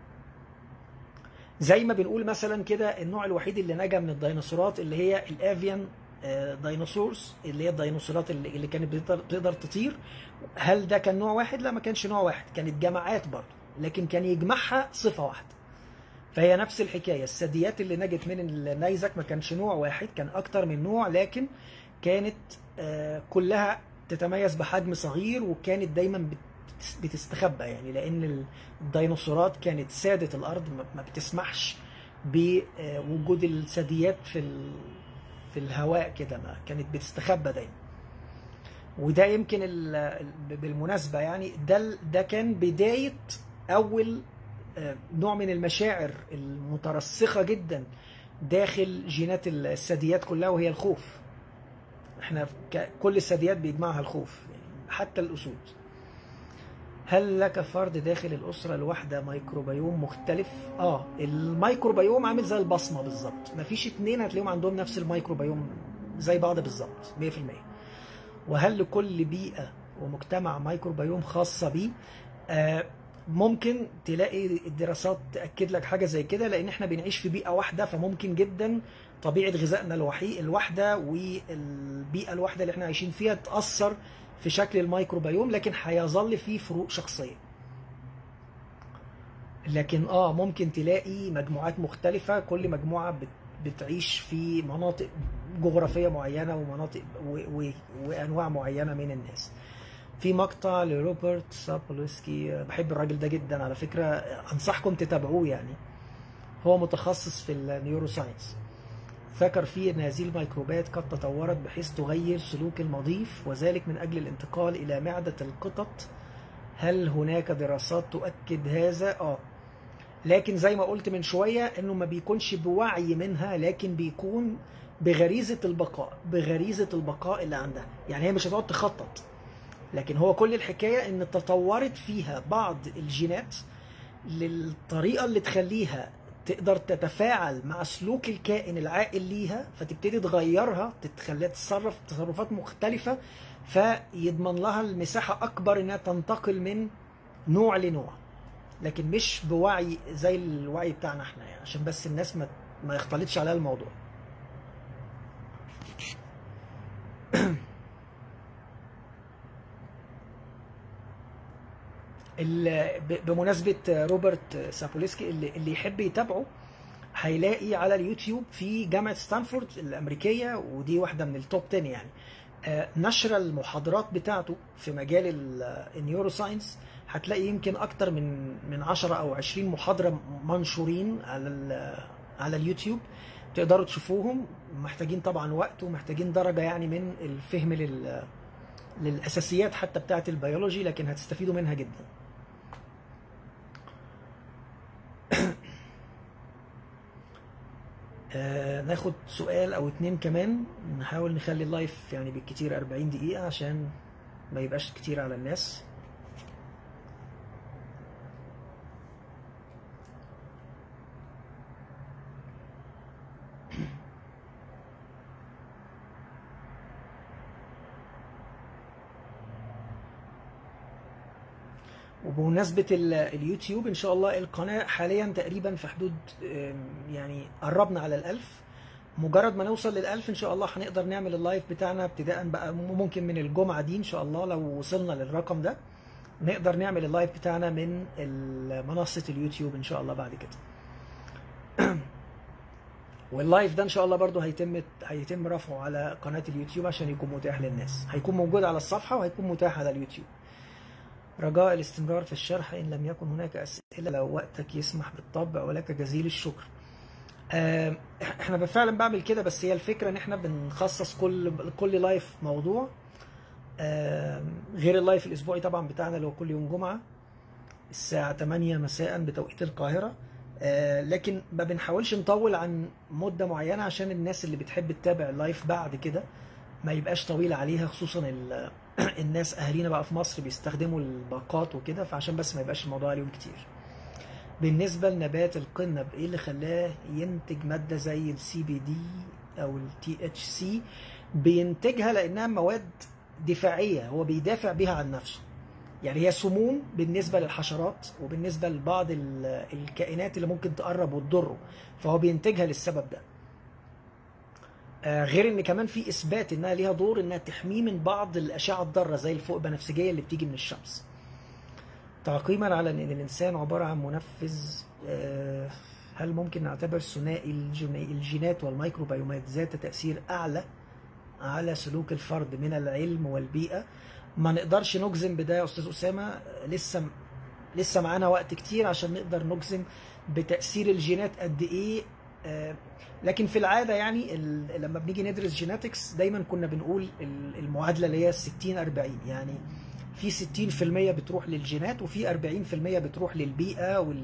زي ما بنقول مثلا كده النوع الوحيد اللي نجا من الديناصورات اللي هي الافيان ديناصورز اللي هي الديناصورات اللي اللي كانت بتقدر تقدر تطير هل ده كان نوع واحد لا ما كانش نوع واحد كانت جماعات برضه لكن كان يجمعها صفة واحدة فهي نفس الحكاية الثدييات اللي نجت من النيزك ما كانش نوع واحد كان أكتر من نوع لكن كانت آه، كلها تتميز بحجم صغير وكانت دايما بت- بتستخبى يعني لأن الديناصورات كانت سادة الأرض ما- ما بتسمحش بوجود الثدييات في ال- في الهواء كده ما كانت بتستخبى دايما وده يمكن ال- ال- بالمناسبة يعني ده ال- ده كان بداية أول آه، نوع من المشاعر المترسخة جدا داخل جينات الثدييات كلها وهي الخوف احنا ك- كل الثدييات بيجمعها الخوف حتى الاسود هل لك فرد داخل الاسره الواحده ميكروبيوم مختلف اه الميكروبيوم عامل زي البصمه بالظبط مفيش اتنين هتلاقيهم عندهم نفس الميكروبيوم زي بعض بالظبط 100% وهل لكل بيئه ومجتمع ميكروبيوم خاصه بيه آه ممكن تلاقي الدراسات تاكد لك حاجه زي كده لان احنا بنعيش في بيئه واحده فممكن جدا طبيعه غذائنا الوحي الواحده والبيئه الواحده اللي احنا عايشين فيها تاثر في شكل الميكروبيوم لكن هيظل في فروق شخصيه لكن اه ممكن تلاقي مجموعات مختلفه كل مجموعه بت بتعيش في مناطق جغرافيه معينه ومناطق و و وانواع معينه من الناس في مقطع لروبرت سابولسكي بحب الراجل ده جدا على فكره انصحكم تتابعوه يعني هو متخصص في النيوروساينس ذكر فيه ان هذه الميكروبات قد تطورت بحيث تغير سلوك المضيف وذلك من اجل الانتقال الى معده القطط هل هناك دراسات تؤكد هذا اه لكن زي ما قلت من شويه انه ما بيكونش بوعي منها لكن بيكون بغريزه البقاء بغريزه البقاء اللي عندها يعني هي مش هتقعد تخطط لكن هو كل الحكايه ان تطورت فيها بعض الجينات للطريقه اللي تخليها تقدر تتفاعل مع سلوك الكائن العاقل ليها فتبتدي تغيرها تخليها تتصرف تصرفات مختلفه فيضمن لها المساحه اكبر انها تنتقل من نوع لنوع لكن مش بوعي زي الوعي بتاعنا احنا يعني عشان بس الناس ما ما يختلطش عليها الموضوع ال- ب- بمناسبة روبرت سابولسكي اللي, اللي يحب يتابعه هيلاقي على اليوتيوب في جامعة ستانفورد الأمريكية ودي واحدة من التوب 10 يعني آه، نشر المحاضرات بتاعته في مجال ال- النيوروساينس هتلاقي يمكن أكتر من من 10 أو 20 محاضرة منشورين على ال- على اليوتيوب تقدروا تشوفوهم محتاجين طبعا وقت ومحتاجين درجة يعني من الفهم لل للأساسيات حتى بتاعة البيولوجي لكن هتستفيدوا منها جدا آه، ناخد سؤال او اتنين كمان نحاول نخلي اللايف يعني بالكتير 40 دقيقة عشان ما يبقاش كتير على الناس وبمناسبة ال- اليوتيوب إن شاء الله القناة حاليا تقريبا في حدود آم، يعني قربنا على الألف مجرد ما نوصل للألف إن شاء الله هنقدر نعمل اللايف بتاعنا ابتداء بقى ممكن من الجمعة دي إن شاء الله لو وصلنا للرقم ده نقدر نعمل اللايف بتاعنا من ال- منصة اليوتيوب إن شاء الله بعد كده واللايف ده ان شاء الله برضو هيتم هيتم رفعه على قناه اليوتيوب عشان يكون متاح للناس هيكون موجود على الصفحه وهيكون متاح على اليوتيوب رجاء الاستمرار في الشرح ان لم يكن هناك اسئله لو وقتك يسمح بالطبع ولك جزيل الشكر آه، احنا بالفعل بعمل كده بس هي الفكره ان احنا بنخصص كل كل لايف موضوع آه، غير اللايف الاسبوعي طبعا بتاعنا اللي هو كل يوم جمعه الساعه 8 مساء بتوقيت القاهره آه، لكن ما بنحاولش نطول عن مده معينه عشان الناس اللي بتحب تتابع اللايف بعد كده ما يبقاش طويل عليها خصوصا ال- الناس اهالينا بقى في مصر بيستخدموا الباقات وكده فعشان بس ما يبقاش الموضوع عليهم كتير بالنسبه لنبات القنب ايه اللي خلاه ينتج ماده زي السي بي دي او التي اتش سي بينتجها لانها مواد دفاعيه هو بيدافع بيها عن نفسه يعني هي سموم بالنسبه للحشرات وبالنسبه لبعض ال- الكائنات اللي ممكن تقرب وتضره فهو بينتجها للسبب ده آه، غير ان كمان في اثبات انها ليها دور انها تحميه من بعض الاشعه الضاره زي الفوق بنفسجيه اللي بتيجي من الشمس تعقيبا على ان الانسان عباره عن منفذ آه، هل ممكن نعتبر ثنائي الجن- الجينات والميكروبيومات ذات تاثير اعلى على سلوك الفرد من العلم والبيئه ما نقدرش نجزم بده يا استاذ اسامه لسه لسه معانا وقت كتير عشان نقدر نجزم بتاثير الجينات قد ايه آه، لكن في العاده يعني ال- لما بنيجي ندرس جيناتكس دايما كنا بنقول ال- المعادله اللي هي 60 40 يعني في 60% بتروح للجينات وفي 40% بتروح للبيئه وال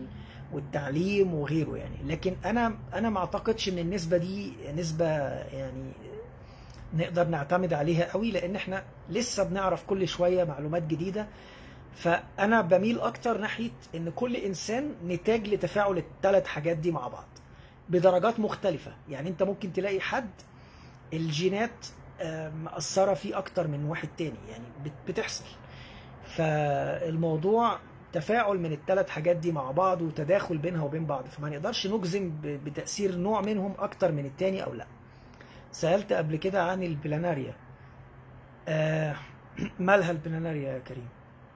والتعليم وغيره يعني لكن انا انا ما اعتقدش ان النسبه دي نسبه يعني نقدر نعتمد عليها قوي لان احنا لسه بنعرف كل شويه معلومات جديده فانا بميل اكتر ناحيه ان كل انسان نتاج لتفاعل الثلاث حاجات دي مع بعض بدرجات مختلفه يعني انت ممكن تلاقي حد الجينات آه، مأثره فيه اكتر من واحد تاني يعني بت- بتحصل فالموضوع تفاعل من الثلاث حاجات دي مع بعض وتداخل بينها وبين بعض فما نقدرش نجزم ب- بتأثير نوع منهم اكتر من التاني او لا سألت قبل كده عن البلاناريا آه مالها البلاناريا يا كريم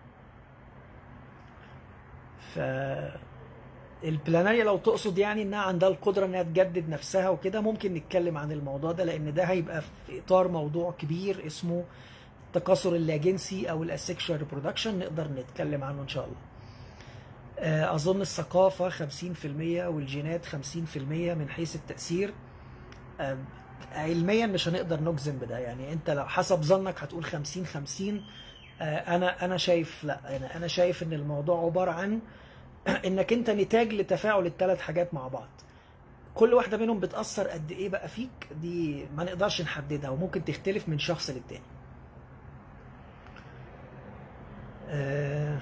ف البلاناريا لو تقصد يعني انها عندها القدره انها تجدد نفسها وكده ممكن نتكلم عن الموضوع ده لان ده هيبقى في اطار موضوع كبير اسمه التكاثر اللاجنسي او الاسكشوال ريبرودكشن نقدر نتكلم عنه ان شاء الله آه، اظن الثقافه 50% والجينات 50% من حيث التاثير آه، علميا مش هنقدر نجزم بده يعني انت لو حسب ظنك هتقول 50 50 آه، انا انا شايف لا انا انا شايف ان الموضوع عباره عن انك انت نتاج لتفاعل الثلاث حاجات مع بعض كل واحده منهم بتاثر قد ايه بقى فيك دي ما نقدرش نحددها وممكن تختلف من شخص للتاني آه،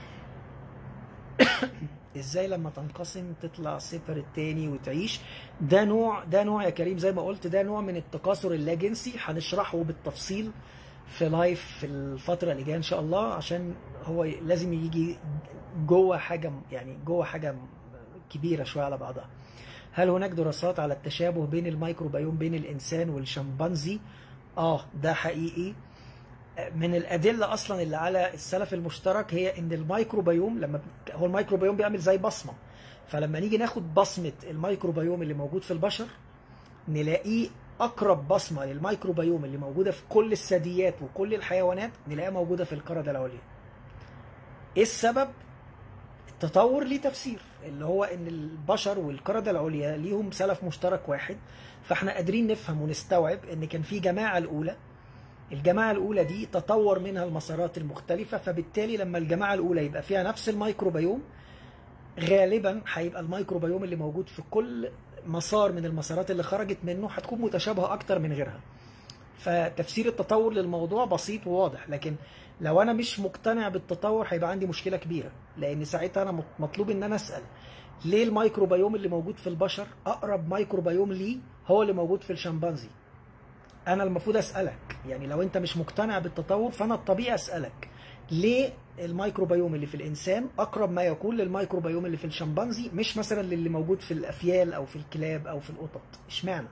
ازاي لما تنقسم تطلع صفر التاني وتعيش ده نوع ده نوع يا كريم زي ما قلت ده نوع من التكاثر اللاجنسي هنشرحه بالتفصيل في لايف في الفترة اللي جاية ان شاء الله عشان هو لازم يجي جوه حاجة يعني جوه حاجة كبيرة شوية على بعضها هل هناك دراسات على التشابه بين الميكروبيوم بين الانسان والشمبانزي اه ده حقيقي من الادله اصلا اللي على السلف المشترك هي ان الميكروبيوم لما ب- هو الميكروبيوم بيعمل زي بصمه فلما نيجي ناخد بصمه الميكروبيوم اللي موجود في البشر نلاقيه اقرب بصمه للميكروبيوم اللي موجوده في كل الثدييات وكل الحيوانات نلاقيها موجوده في القرده العليا ايه السبب التطور ليه تفسير اللي هو ان البشر والقردة العليا ليهم سلف مشترك واحد فاحنا قادرين نفهم ونستوعب ان كان في جماعة الاولى الجماعة الاولى دي تطور منها المسارات المختلفة فبالتالي لما الجماعة الاولى يبقى فيها نفس الميكروبيوم غالبا هيبقى الميكروبيوم اللي موجود في كل مسار من المسارات اللي خرجت منه هتكون متشابهة اكتر من غيرها فتفسير التطور للموضوع بسيط وواضح لكن لو انا مش مقتنع بالتطور هيبقى عندي مشكله كبيره لان ساعتها انا مطلوب ان انا اسال ليه الميكروبيوم اللي موجود في البشر اقرب ميكروبيوم ليه هو اللي موجود في الشمبانزي انا المفروض اسالك يعني لو انت مش مقتنع بالتطور فانا الطبيعي اسالك ليه الميكروبيوم اللي في الانسان اقرب ما يكون للميكروبيوم اللي في الشمبانزي مش مثلا للي موجود في الافيال او في الكلاب او في القطط اشمعنى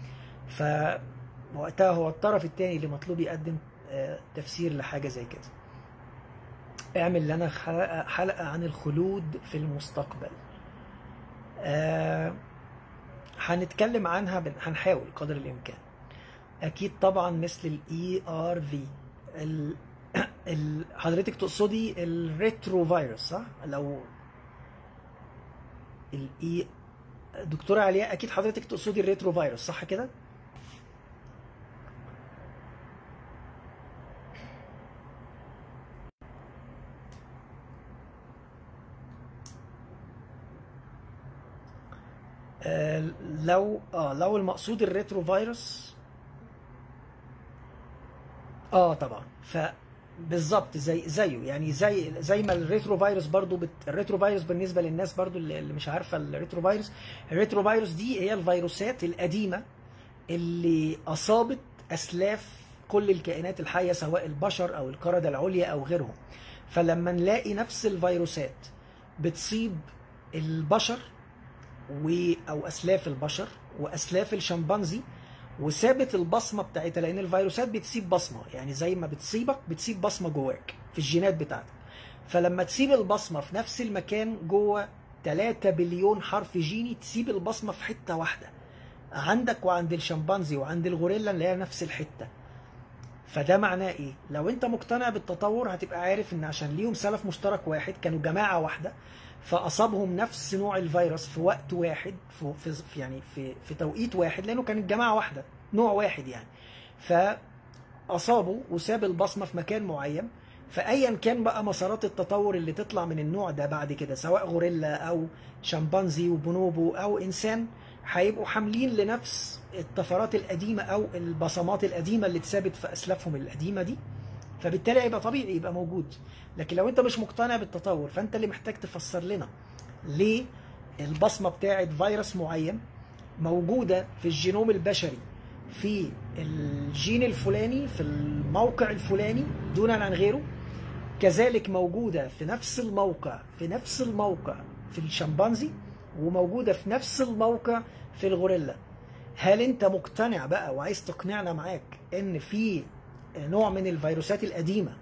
فوقتها هو الطرف الثاني اللي مطلوب يقدم آه، تفسير لحاجه زي كده اعمل لنا حلقه حلقه عن الخلود في المستقبل آه، هنتكلم عنها بن- هنحاول قدر الامكان اكيد طبعا مثل الاي ار في حضرتك تقصدي الريترو فيروس صح لو الاي دكتوره علياء اكيد حضرتك تقصدي الريترو فيروس صح كده آه، لو اه لو المقصود الريترو فيروس اه طبعا ف بالظبط زي زيه يعني زي زي ما الريترو فيروس برضو بت... الريترو فيروس بالنسبه للناس برضو اللي اللي مش عارفه الريترو فيروس الريترو فيروس دي هي الفيروسات القديمه اللي اصابت اسلاف كل الكائنات الحيه سواء البشر او القرده العليا او غيرهم فلما نلاقي نفس الفيروسات بتصيب البشر و او اسلاف البشر واسلاف الشمبانزي وسابت البصمه بتاعتها لان الفيروسات بتسيب بصمه يعني زي ما بتصيبك بتسيب بصمه جواك في الجينات بتاعتك فلما تسيب البصمه في نفس المكان جوه 3 بليون حرف جيني تسيب البصمه في حته واحده عندك وعند الشمبانزي وعند الغوريلا اللي هي نفس الحته فده معناه ايه؟ لو انت مقتنع بالتطور هتبقى عارف ان عشان ليهم سلف مشترك واحد كانوا جماعه واحده فاصابهم نفس نوع الفيروس في وقت واحد في, في يعني في في توقيت واحد لانه كانت جماعه واحده نوع واحد يعني فاصابوا وساب البصمه في مكان معين فايا كان بقى مسارات التطور اللي تطلع من النوع ده بعد كده سواء غوريلا او شمبانزي وبونوبو او انسان هيبقوا حاملين لنفس الطفرات القديمه او البصمات القديمه اللي اتثابت في اسلافهم القديمه دي فبالتالي هيبقى طبيعي يبقى موجود لكن لو انت مش مقتنع بالتطور فانت اللي محتاج تفسر لنا ليه البصمه بتاعه فيروس معين موجوده في الجينوم البشري في الجين الفلاني في الموقع الفلاني دونا عن غيره كذلك موجوده في نفس الموقع في نفس الموقع في الشمبانزي وموجوده في نفس الموقع في الغوريلا هل انت مقتنع بقى وعايز تقنعنا معاك ان في نوع من الفيروسات القديمه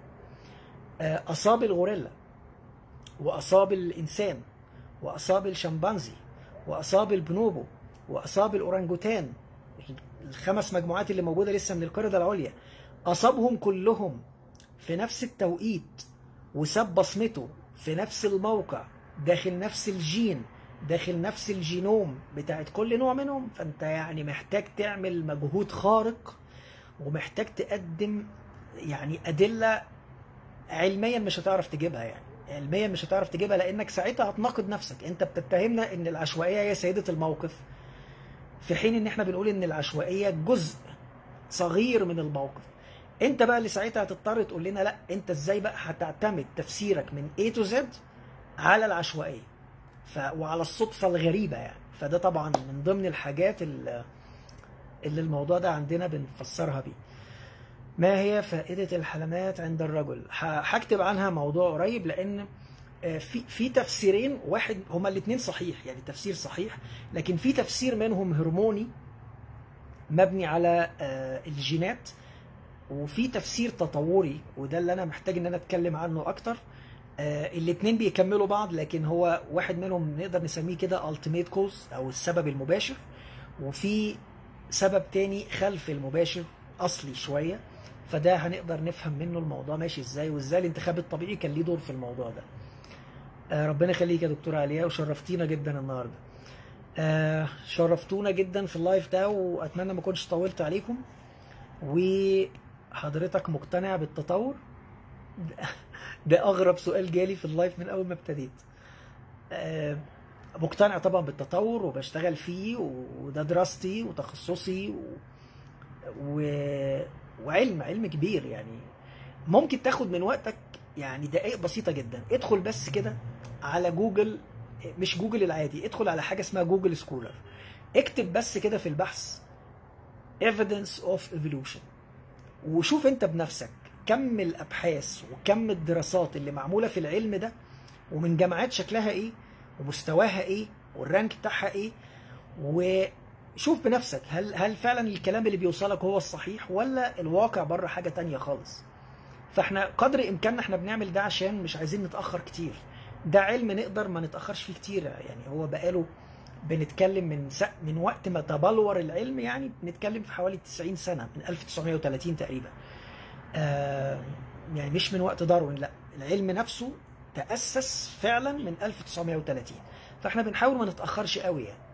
اصاب الغوريلا واصاب الانسان واصاب الشمبانزي واصاب البنوبو واصاب الاورانجوتان الخمس مجموعات اللي موجوده لسه من القرده العليا اصابهم كلهم في نفس التوقيت وساب بصمته في نفس الموقع داخل نفس الجين داخل نفس الجينوم بتاعت كل نوع منهم فانت يعني محتاج تعمل مجهود خارق ومحتاج تقدم يعني ادله علميا مش هتعرف تجيبها يعني علميا مش هتعرف تجيبها لانك ساعتها هتناقض نفسك انت بتتهمنا ان العشوائيه هي سيده الموقف في حين ان احنا بنقول ان العشوائيه جزء صغير من الموقف انت بقى اللي ساعتها هتضطر تقول لنا لا انت ازاي بقى هتعتمد تفسيرك من A to Z على العشوائيه ف... وعلى الصدفه الغريبه يعني فده طبعا من ضمن الحاجات اللي, اللي الموضوع ده عندنا بنفسرها بيه ما هي فائدة الحلمات عند الرجل؟ هكتب عنها موضوع قريب لأن في في تفسيرين واحد هما الاثنين صحيح يعني تفسير صحيح لكن في تفسير منهم هرموني مبني على الجينات وفي تفسير تطوري وده اللي انا محتاج ان انا اتكلم عنه اكتر الاثنين بيكملوا بعض لكن هو واحد منهم نقدر نسميه كده التيميت كوز او السبب المباشر وفي سبب تاني خلف المباشر اصلي شويه فده هنقدر نفهم منه الموضوع ماشي ازاي وازاي الانتخاب الطبيعي كان ليه دور في الموضوع ده آه ربنا يخليك يا دكتوره عليا وشرفتينا جدا النهارده آه شرفتونا جدا في اللايف ده واتمنى ما كنتش طولت عليكم وحضرتك مقتنع بالتطور ده, ده اغرب سؤال جالي في اللايف من اول ما ابتديت آه مقتنع طبعا بالتطور وبشتغل فيه وده دراستي وتخصصي و... و... وعلم علم كبير يعني ممكن تاخد من وقتك يعني دقائق بسيطة جدا ادخل بس كده على جوجل مش جوجل العادي ادخل على حاجة اسمها جوجل سكولر اكتب بس كده في البحث evidence of evolution وشوف انت بنفسك كم الابحاث وكم الدراسات اللي معمولة في العلم ده ومن جامعات شكلها ايه ومستواها ايه والرانك بتاعها ايه و شوف بنفسك هل هل فعلا الكلام اللي بيوصلك هو الصحيح ولا الواقع بره حاجه تانية خالص فاحنا قدر امكاننا احنا بنعمل ده عشان مش عايزين نتاخر كتير ده علم نقدر ما نتاخرش فيه كتير يعني هو بقاله بنتكلم من س... من وقت ما تبلور العلم يعني بنتكلم في حوالي 90 سنه من 1930 تقريبا آه يعني مش من وقت داروين لا العلم نفسه تاسس فعلا من 1930 فاحنا بنحاول ما نتاخرش قوي يعني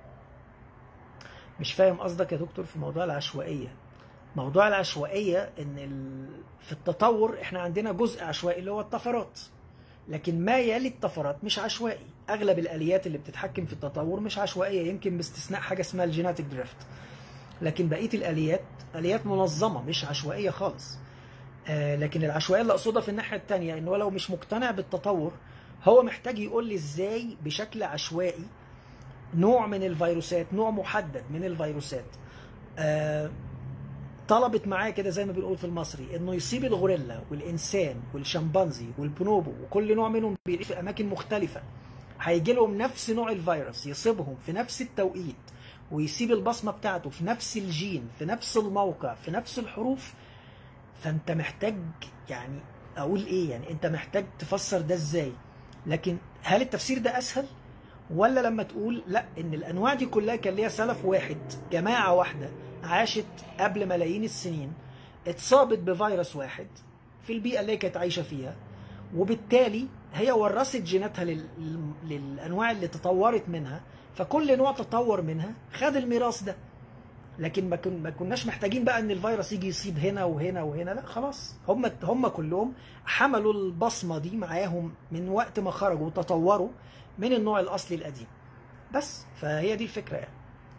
مش فاهم قصدك يا دكتور في موضوع العشوائية موضوع العشوائية ان ال... في التطور احنا عندنا جزء عشوائي اللي هو الطفرات لكن ما يلي الطفرات مش عشوائي اغلب الاليات اللي بتتحكم في التطور مش عشوائية يمكن باستثناء حاجة اسمها الجيناتيك دريفت لكن بقية الاليات اليات منظمة مش عشوائية خالص آه لكن العشوائية اللي اقصدها في الناحية التانية انه لو مش مقتنع بالتطور هو محتاج يقول لي ازاي بشكل عشوائي نوع من الفيروسات نوع محدد من الفيروسات آه طلبت معاه كده زي ما بنقول في المصري انه يصيب الغوريلا والانسان والشمبانزي والبونوبو وكل نوع منهم بيعيش في اماكن مختلفه هيجي لهم نفس نوع الفيروس يصيبهم في نفس التوقيت ويسيب البصمه بتاعته في نفس الجين في نفس الموقع في نفس الحروف فانت محتاج يعني اقول ايه يعني انت محتاج تفسر ده ازاي لكن هل التفسير ده اسهل ولا لما تقول لا ان الانواع دي كلها كان ليها سلف واحد جماعه واحده عاشت قبل ملايين السنين اتصابت بفيروس واحد في البيئه اللي كانت عايشه فيها وبالتالي هي ورثت جيناتها لل... للانواع اللي تطورت منها فكل نوع تطور منها خد الميراث ده لكن ما كن- ما كناش محتاجين بقى ان الفيروس يجي يصيب هنا وهنا وهنا لا خلاص هم هم كلهم حملوا البصمه دي معاهم من وقت ما خرجوا وتطوروا من النوع الاصلي القديم بس فهي دي الفكره يعني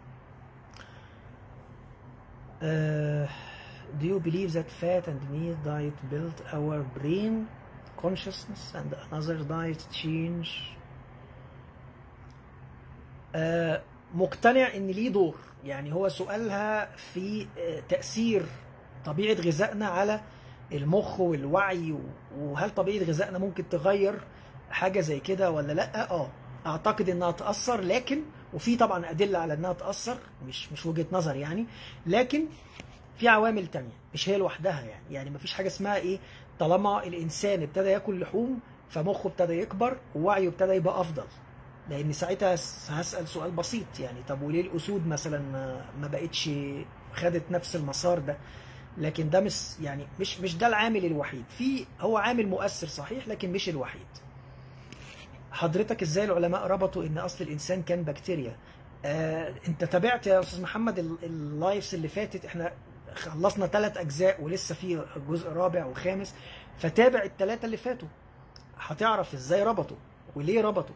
Uh, do you believe that fat and meat diet build our brain consciousness and another diet change آه، مقتنع ان ليه دور يعني هو سؤالها في آه، تأثير طبيعة غذائنا على المخ والوعي و- وهل طبيعة غذائنا ممكن تغير حاجة زي كده ولا لا اه اعتقد انها تأثر لكن وفي طبعا ادلة على انها تأثر مش مش وجهة نظر يعني لكن في عوامل تانية مش هي لوحدها يعني يعني مفيش حاجة اسمها ايه طالما الانسان ابتدى ياكل لحوم فمخه ابتدى يكبر ووعيه ابتدى يبقى افضل لان ساعتها هس- هسال سؤال بسيط يعني طب وليه الاسود مثلا ما, ما بقتش خدت نفس المسار ده لكن ده مش يعني مش مش ده العامل الوحيد في هو عامل مؤثر صحيح لكن مش الوحيد حضرتك ازاي العلماء ربطوا ان اصل الانسان كان بكتيريا آه انت تابعت يا استاذ محمد ال- اللايفز اللي فاتت احنا خلصنا ثلاث اجزاء ولسه في جزء رابع وخامس فتابع الثلاثه اللي فاتوا هتعرف ازاي ربطوا وليه ربطوا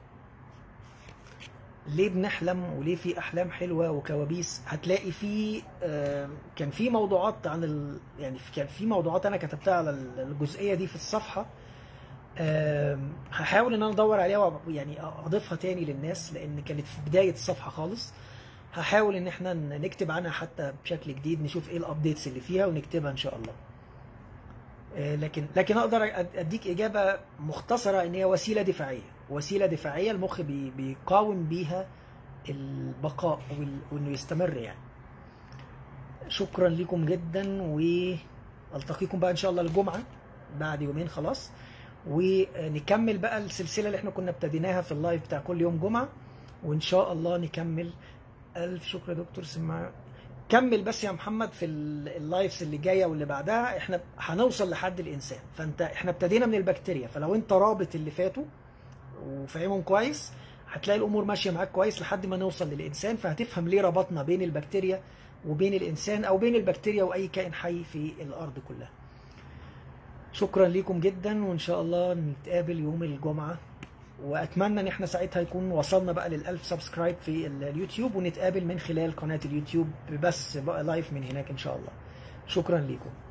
ليه بنحلم وليه في احلام حلوه وكوابيس هتلاقي في آه، كان في موضوعات عن ال... يعني كان في موضوعات انا كتبتها على الجزئيه دي في الصفحه آم، هحاول ان انا ادور عليها وأ- يعني اضيفها تاني للناس لان كانت في بدايه الصفحه خالص هحاول ان احنا نكتب عنها حتى بشكل جديد نشوف ايه الابديتس اللي فيها ونكتبها ان شاء الله آه، لكن لكن اقدر أد- اديك اجابه مختصره ان هي وسيله دفاعيه وسيله دفاعيه المخ بي بيقاوم بيها البقاء وال- وانه يستمر يعني شكرا لكم جدا والتقيكم بقى ان شاء الله الجمعه بعد يومين خلاص ونكمل بقى السلسله اللي احنا كنا ابتديناها في اللايف بتاع كل يوم جمعه وان شاء الله نكمل الف شكر يا دكتور سماع كمل بس يا محمد في ال- اللايفز اللي جايه واللي بعدها احنا هنوصل لحد الانسان فانت احنا ابتدينا من البكتيريا فلو انت رابط اللي فاتوا وفاهمهم كويس هتلاقي الامور ماشيه معاك كويس لحد ما نوصل للانسان فهتفهم ليه ربطنا بين البكتيريا وبين الانسان او بين البكتيريا واي كائن حي في الارض كلها شكرا لكم جدا وان شاء الله نتقابل يوم الجمعه واتمنى ان احنا ساعتها يكون وصلنا بقى للألف سبسكرايب في ال- اليوتيوب ونتقابل من خلال قناه اليوتيوب بس بقى لايف من هناك ان شاء الله شكرا لكم